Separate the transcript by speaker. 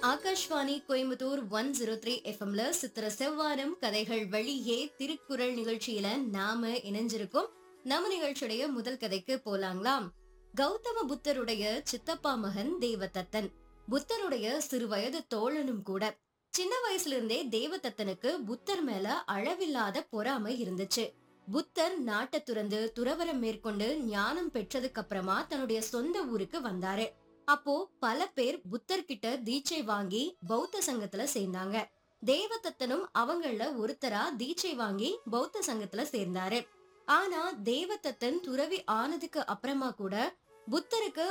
Speaker 1: Akashvani Coimbatore one zero three எஃப்எம்ல சித்திர செவ்வானம் கதைகள் வழியே திருக்குறள் நிகழ்ச்சியில நாம இணைஞ்சிருக்கோம் நம்ம நிகழ்ச்சியுடைய முதல் கதைக்கு போலாங்களாம் கௌதம புத்தருடைய சித்தப்பா மகன் தேவதத்தன் புத்தருடைய சிறுவயது தோழனும் கூட சின்ன வயசுல இருந்தே தேவதத்தனுக்கு புத்தர் மேல அளவில்லாத பொறாமை இருந்துச்சு புத்தர் நாட்டை துறந்து துறவரம் மேற்கொண்டு ஞானம் பெற்றதுக்கு அப்புறமா தன்னுடைய சொந்த ஊருக்கு வந்தாரு அப்போ பல பேர் புத்தர் கிட்ட தீட்சை வாங்கி பௌத்த சங்கத்துல சேர்ந்தாங்க தேவதத்தனும் அவங்கள ஒருத்தரா தீட்சை வாங்கி பௌத்த சங்கத்துல சேர்ந்தாரு ஆனா தேவதத்தன் துறவி ஆனதுக்கு அப்புறமா கூட புத்தருக்கு